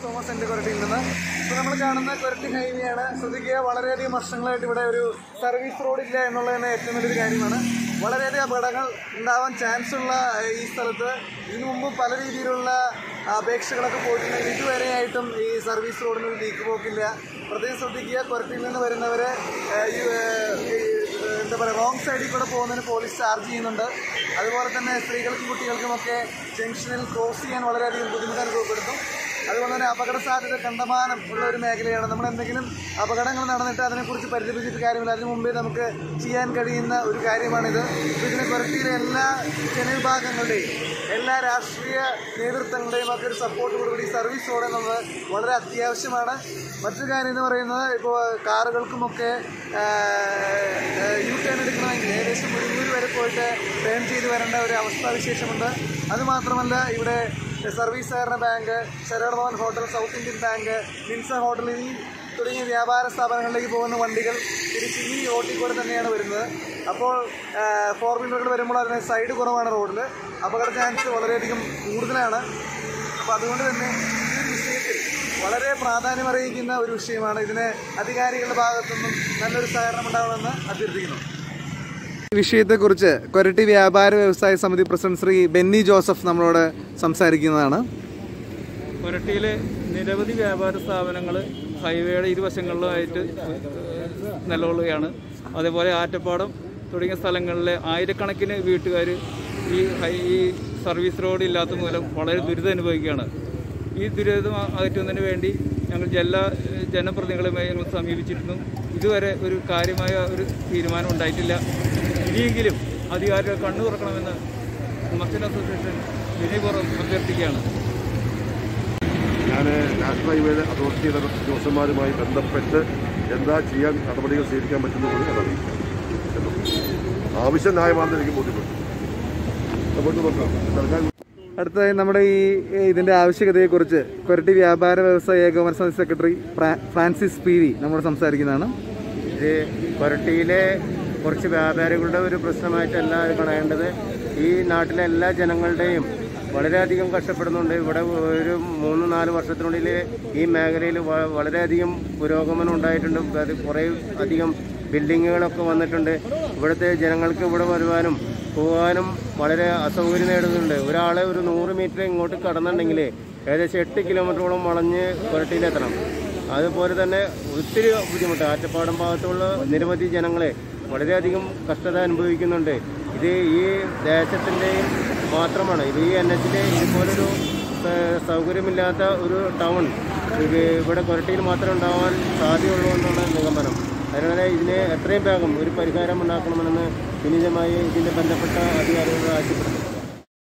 Thomas എൻ്റെ കൊരട്ടിയിൽ നിന്ന് ഇപ്പോൾ നമ്മൾ കാണുന്ന കൊരട്ടി ഹൈവേ ആണ് ശ്രദ്ധിക്കുക വളരെയധികം വർഷങ്ങളായിട്ട് ഇവിടെ ഒരു സർവീസ് റോഡ് ഇല്ല എന്നുള്ളത് തന്നെ ഏറ്റവും വലിയൊരു കാര്യമാണ് വളരെയധികം അപകടങ്ങൾ ഉണ്ടാവാൻ ചാൻസ് ഉള്ള ഏഹ്, ഈ സ്ഥലത്ത് ഇതിനു മുമ്പ് പല രീതിയിലുള്ള അപേക്ഷകളൊക്കെ പോയിട്ടുണ്ടെങ്കിൽ ഇതുവരെയായിട്ടും ഈ സർവീസ് റോഡിന് ഒരു ലീക്ക് പോക്കില്ല പ്രത്യേകം ശ്രദ്ധിക്കുക കൊരട്ടിയിൽ നിന്ന് വരുന്നവരെ ഏഹ്, ഈ, ഏഹ്, ഈ, ഏഹ്, എന്താ പറയുക റോങ് സൈഡിൽ കൂടെ പോകുന്നതിന് പോലീസ് ചാർജ് ചെയ്യുന്നുണ്ട് അതുപോലെ തന്നെ സ്ത്രീകൾക്കും കുട്ടികൾക്കുമൊക്കെ ജംഗ്ഷനിൽ ക്രോസ് ചെയ്യാൻ വളരെയധികം ബുദ്ധിമുട്ട് അനുഭവപ്പെടുത്തും അതുപോലെ തന്നെ അപകട സാധ്യത കണ്ടമാനം ഉള്ള ഒരു മേഖലയാണ് നമ്മൾ എന്തെങ്കിലും അപകടങ്ങൾ നടന്നിട്ട് അതിനെക്കുറിച്ച് പരിതപിച്ചിട്ട് കാര്യമില്ല അതിനു മുമ്പേ നമുക്ക് ചെയ്യാൻ കഴിയുന്ന ഒരു കാര്യമാണിത് അപ്പോൾ ഇതിനെ കൊരട്ടിയിലെ എല്ലാ ജനവിഭാഗങ്ങളുടെയും എല്ലാ രാഷ്ട്രീയ നേതൃത്വങ്ങളുടെയും ഒക്കെ ഒരു സപ്പോർട്ടോടുകൂടി സർവീസ് റോഡ് എന്നുള്ളത് വളരെ അത്യാവശ്യമാണ് മറ്റൊരു കാര്യം എന്ന് പറയുന്നത് ഇപ്പോൾ കാറുകൾക്കുമൊക്കെ യു ടേൺ എടുക്കണമെങ്കിൽ ഏകദേശം മുരിങ്ങൂർ വരെ പോയിട്ട് ടേൺ ചെയ്ത് വരേണ്ട ഒരു അവസ്ഥാവിശേഷമുണ്ട് അതുമാത്രമല്ല ഇവിടെ സർവീസ് സഹകരണ bank Saravana Bhavan hotel South Indian bank മിൻസ ഹോട്ടൽ ഈ തുടങ്ങിയ വ്യാപാര സ്ഥാപനങ്ങളിലേക്ക് പോകുന്ന വണ്ടികൾ തിരിച്ച് ഈ റോഡിൽ കൂടെ തന്നെയാണ് വരുന്നത് അപ്പോൾ ഫോർ വീലറുകൾ വരുമ്പോൾ അതിന് സൈഡ് കുറവാണ് റോഡിൽ അപകട ചാൻസ് വളരെയധികം കൂടുതലാണ് അപ്പോൾ അതുകൊണ്ട് തന്നെ ഈ ഒരു വിഷയത്തിൽ വളരെ പ്രാധാന്യം അറിയിക്കുന്ന ഒരു വിഷയമാണ് ഇതിന് അധികാരികളുടെ ഭാഗത്തുനിന്നും നല്ലൊരു സഹകരണം ഉണ്ടാവണമെന്ന് അഭ്യർത്ഥിക്കുന്നു ഈ വിഷയത്തെക്കുറിച്ച് കൊരട്ടി വ്യാപാര വ്യവസായ സമിതി പ്രസിഡന്റ് ശ്രീ ബെന്നി ജോസഫ് നമ്മളോട് സംസാരിക്കുന്നതാണ് കൊരട്ടിയിലെ നിരവധി വ്യാപാര സ്ഥാപനങ്ങൾ ഹൈവേയുടെ ഇരുവശങ്ങളിലുമായിട്ട് നിലകൊള്ളുകയാണ് അതേപോലെ ആറ്റപ്പാടം തുടങ്ങിയ സ്ഥലങ്ങളിലെ ആയിരക്കണക്കിന് വീട്ടുകാർ ഈ ഹൈ ഈ സർവീസ് റോഡ് ഇല്ലാത്ത മൂലം വളരെ ദുരിതം അനുഭവിക്കുകയാണ് ഈ ദുരിതം അകറ്റുന്നതിന് വേണ്ടി ഞങ്ങൾ എല്ലാ ഏഹ്, ജനപ്രതിനിധികളുമായി ഞങ്ങൾ സമീപിച്ചിരുന്നു ഇതുവരെ ഒരു കാര്യമായ ഒരു തീരുമാനം ഉണ്ടായിട്ടില്ല ഇനിയെങ്കിലും അധികാരികൾ കണ്ണു തുറക്കണമെന്ന് മസ്ജിദ് അസോസിയേഷൻ വിനയപൂർവ്വം അഭ്യർത്ഥിക്കുകയാണ് ഞാൻ നാഷണൽ ഹൈവേ അതോറിറ്റിയുടെ ഉദ്യോഗസ്ഥന്മാരുമായി ബന്ധപ്പെട്ട് എന്താ ചെയ്യാൻ നടപടികൾ സ്വീകരിക്കാൻ പറ്റുന്നത് ഞാൻ അറിയിക്കാം എന്നും ആവശ്യം ന്യായമാണെന്ന് എനിക്ക് ബോധ്യപ്പെട്ടു നമുക്ക് നോക്കാം സർക്കാർ അടുത്തതായി നമ്മുടെ ഈ ഇതിന്റെ ആവശ്യകതയെക്കുറിച്ച് കൊരട്ടി വ്യാപാര വ്യവസായ ഏകോപന സമിതി സെക്രട്ടറി ഫ്രാ- ഫ്രാൻസിസ് പി വി നമ്മോട് സംസാരിക്കുന്നതാണ് ഇത് കൊരട്ടിയിലെ കുറച്ച് വ്യാപാരികളുടെ ഒരു പ്രശ്നമായിട്ടല്ല ഇത് കാണേണ്ടത് ഈ നാട്ടിലെ എല്ലാ ജനങ്ങളുടെയും വളരെയധികം കഷ്ടപ്പെടുന്നുണ്ട് ഇവിടെ ഒരു മൂന്ന് നാല് വർഷത്തിനുള്ളിൽ ഈ മേഖലയിൽ വ- വളരെയധികം പുരോഗമനം ഉണ്ടായിട്ടുണ്ട് അത് കുറേ അധികം ബിൽഡിങ്ങുകളൊക്കെ വന്നിട്ടുണ്ട് ഇവിടുത്തെ ജനങ്ങൾക്ക് ഇവിടെ വരുവാനും പോകാനും വളരെ അസൗകര്യം നേടുന്നുണ്ട് ഒരാളെ ഒരു നൂറ് മീറ്റർ ഇങ്ങോട്ട് കടന്നുണ്ടെങ്കിൽ ഏകദേശം എട്ട് കിലോമീറ്ററോളം വളഞ്ഞ് കൊരട്ടിയിലെത്തണം അതുപോലെ തന്നെ ഒത്തിരി ബുദ്ധിമുട്ട് ആറ്റപ്പാടം ഭാഗത്തുള്ള നിരവധി ജനങ്ങളെ വളരെയധികം കഷ്ടത അനുഭവിക്കുന്നുണ്ട് ഇത് ഈ ദേശത്തിൻ്റെയും മാത്രമാണ് ഇത് ഈ എൻ എച്ചിലെ ഇതുപോലൊരു ഏഹ്, സൗകര്യമില്ലാത്ത ഒരു ടൗൺ ഇത് ഇവിടെ കൊരട്ടിയിൽ മാത്രമേ ഉണ്ടാവാൻ സാധ്യതയുള്ളൂ എന്നുള്ള നിഗമനം അതിനാൽ ഇതിന് എത്രയും വേഗം ഒരു പരിഹാരം ഉണ്ടാക്കണമെന്ന് വിനീതമായി ഇതിൻ്റെ ബന്ധപ്പെട്ട അധികാരികളോട് ആവശ്യപ്പെടുന്നു